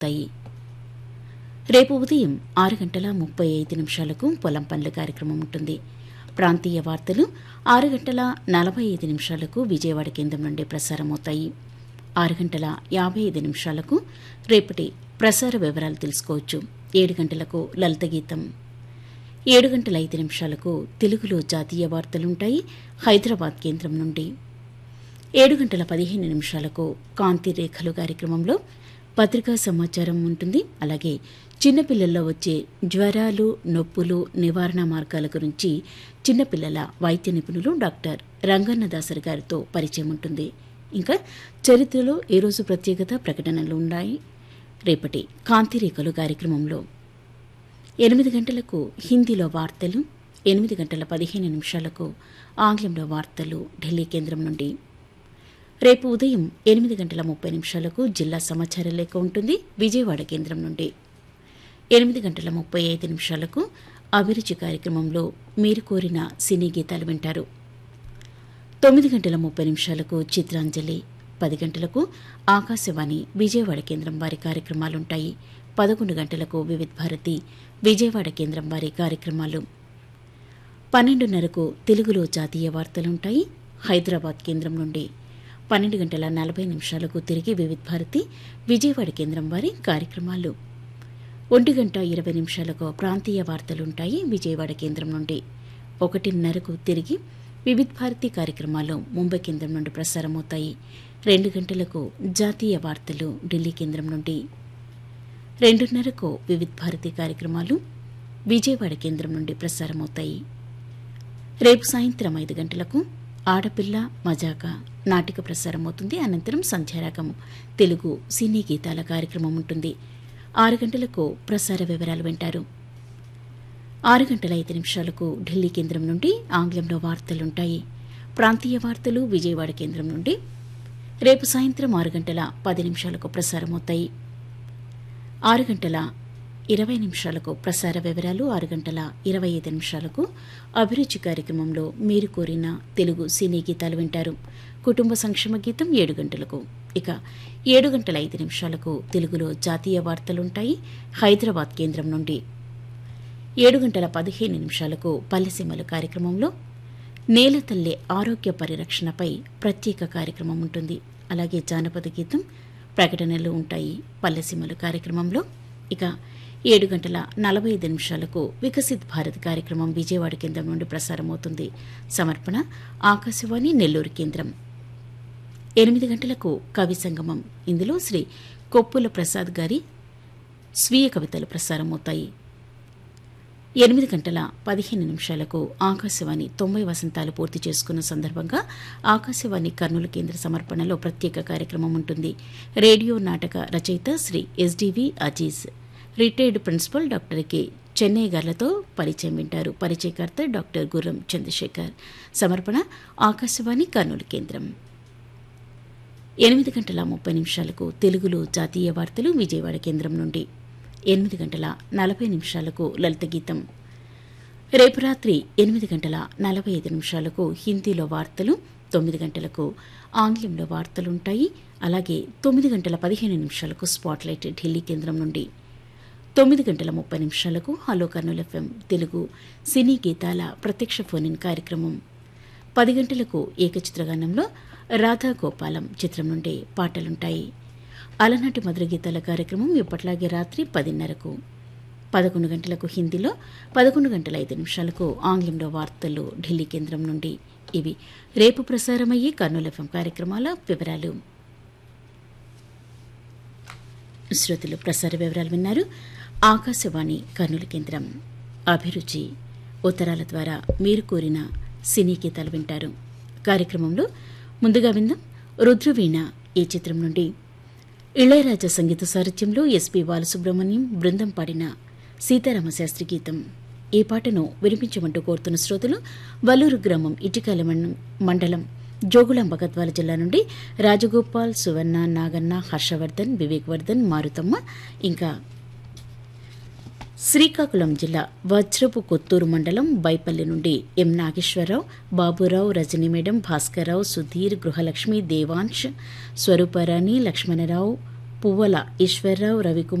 ప్రసారమవుతాయి రేపు ఉదయం ఆరు గంటల ముప్పై ఐదు నిమిషాలకు పొలం పనుల కార్యక్రమం ఉంటుంది ప్రాంతీయ వార్తలు ఆరు గంటల నలభై ఐదు నిమిషాలకు విజయవాడ కేంద్రం నుండి ప్రసారమవుతాయి ఆరు గంటల యాభై ఐదు నిమిషాలకు రేపటి ప్రసార వివరాలు తెలుసుకోవచ్చు ఏడు గంటలకు లలిత గీతం ఏడు గంటల ఐదు నిమిషాలకు తెలుగులో జాతీయ వార్తలుంటాయి హైదరాబాద్ కేంద్రం నుండి ఏడు గంటల పదిహేను నిమిషాలకు కాంతి రేఖలు కార్యక్రమంలో పత్రికా సమాచారం ఉంటుంది అలాగే చిన్నపిల్లల్లో వచ్చే జ్వరాలు నొప్పులు నివారణ మార్గాల గురించి చిన్నపిల్లల వైద్య నిపుణులు డాక్టర్ రంగన్నదాసరి గారితో పరిచయం ఉంటుంది ఇంకా చరిత్రలో ఏ రోజు ప్రత్యేకత ప్రకటనలు ఉన్నాయి రేపటి కాంతిరేఖలు కార్యక్రమంలో ఎనిమిది గంటలకు హిందీలో వార్తలు ఎనిమిది గంటల పదిహేను నిమిషాలకు ఆంగ్లంలో వార్తలు ఢిల్లీ కేంద్రం నుండి రేపు ఉదయం ఎనిమిది గంటల ముప్పై నిమిషాలకు జిల్లా సమాచార లేఖ ఉంటుంది విజయవాడ కేంద్రం నుండి ఎనిమిది గంటల ముప్పై ఐదు నిమిషాలకు అభిరుచి కార్యక్రమంలో మీరు కోరిన సినీ గీతాలు వింటారు తొమ్మిది గంటల ముప్పై నిమిషాలకు చిత్రాంజలి పది గంటలకు ఆకాశవాణి విజయవాడ కేంద్రం వారి కార్యక్రమాలుంటాయి పదకొండు గంటలకు వివిధ్ భారతి విజయవాడ కేంద్రం వారి కార్యక్రమాలు పన్నెండున్నరకు తెలుగులో జాతీయ వార్తలుంటాయి హైదరాబాద్ కేంద్రం నుండి పన్నెండు గంటల నలభై నిమిషాలకు తిరిగి వివిధ్ భారతి విజయవాడ కేంద్రం వారి కార్యక్రమాలు ఒంటి గంట ఇరవై నిమిషాలకు ప్రాంతీయ వార్తలుంటాయి విజయవాడ కేంద్రం నుండి ఒకటిన్నరకు తిరిగి వివిధ్ భారతి కార్యక్రమాలు ముంబై కేంద్రం నుండి ప్రసారమవుతాయి రెండు గంటలకు జాతీయ వార్తలు ఢిల్లీ కేంద్రం నుండి రెండున్నరకు వివిధ్ భారతి కార్యక్రమాలు విజయవాడ కేంద్రం నుండి ప్రసారమవుతాయి రేపు సాయంత్రం ఐదు గంటలకు ఆడపిల్ల మజాక నాటిక ప్రసారమవుతుంది అనంతరం సంధ్యారాగము తెలుగు సినీ గీతాల కార్యక్రమం ఉంటుంది ఆరు గంటలకు ప్రసార వివరాలు వింటారు ఆరు గంటల ఐదు నిమిషాలకు ఢిల్లీ కేంద్రం నుండి ఆంగ్లంలో వార్తలుంటాయి ప్రాంతీయ వార్తలు విజయవాడ కేంద్రం నుండి రేపు సాయంత్రం ఆరు గంటల పది నిమిషాలకు ప్రసారమవుతాయి ఆరు గంటల ఇరవై నిమిషాలకు ప్రసార వివరాలు ఆరు గంటల ఇరవై ఐదు నిమిషాలకు అభిరుచి కార్యక్రమంలో మీరు కోరిన తెలుగు సినీ గీతాలు వింటారు కుటుంబ సంక్షేమ గీతం ఏడు గంటలకు ఇక ఏడు గంటల ఐదు నిమిషాలకు తెలుగులో జాతీయ వార్తలుంటాయి హైదరాబాద్ కేంద్రం నుండి ఏడు గంటల పదిహేను నిమిషాలకు పల్లెసీమలు కార్యక్రమంలో నేల తల్లి ఆరోగ్య పరిరక్షణపై ప్రత్యేక కార్యక్రమం ఉంటుంది అలాగే జానపద గీతం ప్రకటనలు ఉంటాయి పల్లెసీమలు కార్యక్రమంలో ఇక ఏడు గంటల నలభై ఐదు నిమిషాలకు వికసిత్ భారత్ కార్యక్రమం విజయవాడ కేంద్రం నుండి ప్రసారమవుతుంది సమర్పణ ఆకాశవాణి నెల్లూరు కేంద్రం ఎనిమిది గంటలకు కవి సంగమం ఇందులో శ్రీ కొప్పుల ప్రసాద్ గారి స్వీయ కవితలు ప్రసారమవుతాయి ఎనిమిది గంటల పదిహేను నిమిషాలకు ఆకాశవాణి తొంభై వసంతాలు పూర్తి చేసుకున్న సందర్భంగా ఆకాశవాణి కర్నూలు కేంద్ర సమర్పణలో ప్రత్యేక కార్యక్రమం ఉంటుంది రేడియో నాటక రచయిత Shri SDV Aziz retired principal doctor K Chennai గార్లతో పరిచయం వింటారు పరిచయకర్త డాక్టర్ గుర్రం చంద్రశేఖర్ సమర్పణ ఆకాశవాణి కర్నూలు కేంద్రం ఎనిమిది గంటల ముప్పై నిమిషాలకు తెలుగులో జాతీయ వార్తలు విజయవాడ కేంద్రం నుండి ఎనిమిది గంటల నలభై నిమిషాలకు లలిత గీతం రేపు రాత్రి ఎనిమిది గంటల నలభై ఐదు నిమిషాలకు హిందీలో వార్తలు తొమ్మిది గంటలకు ఆంగ్లంలో వార్తలుంటాయి అలాగే తొమ్మిది గంటల పదిహేను నిమిషాలకు స్పాట్లైట్ ఢిల్లీ కేంద్రం నుండి తొమ్మిది గంటల ముప్పై నిమిషాలకు హలో కర్నూలు ఎఫ్ఎం తెలుగు సినీ గీతాల ప్రత్యక్ష ఫోన్ ఇన్ కార్యక్రమం పది గంటలకు ఏకచిత్రగానంలో రాధా గోపాలం చిత్రం నుండి పాటలుంటాయి అలనాటి మధుర గీతాల కార్యక్రమం ఇప్పట్లాగే రాత్రి పదిన్నరకు పదకొండు గంటలకు హిందీలో పదకొండు గంటల ఐదు నిమిషాలకు ఆంగ్లంలో వార్తలు ఢిల్లీ కేంద్రం నుండి ఇవి రేపు ప్రసారమయ్యే కర్నూలు ఎఫ్ఎం కార్యక్రమాల వివరాలు శ్రోతలు ప్రసార వివరాలు విన్నారు ఆకాశవాణి కర్నూలు కేంద్రం అభిరుచి ఉత్తరాల ద్వారా మీరు కోరిన సినీ గీతాలు వింటారు కార్యక్రమంలో ముందుగా విందాం రుద్రవీణ ఈ చిత్రం నుండి ఇళయరాజా సంగీత సారథ్యంలో ఎస్పి బాలసుబ్రహ్మణ్యం బృందం పాడిన సీతారామశాస్త్రి గీతం ఈ పాటను వినిపించమంటూ కోరుతున్న శ్రోతలు వల్లూరు గ్రామం ఇటికాల మండలం జోగులాంబ గద్వాల జిల్లా నుండి రాజగోపాల్ సువర్ణ నాగన్న హర్షవర్ధన్ వివేక్ వర్ధన్ మారుతమ్మ ఇంకా శ్రీకాకుళం జిల్లా వజ్రపు కొత్తూరు మండలం బైపల్లి నుండి ఎం నాగేశ్వరరావు బాబురావు రజనీ మేడం భాస్కర్రావు సుధీర్ గృహలక్ష్మి దేవాంశ్ స్వరూపరాణి లక్ష్మణరావు పువ్వల ఈశ్వర్రావు రవికుమార్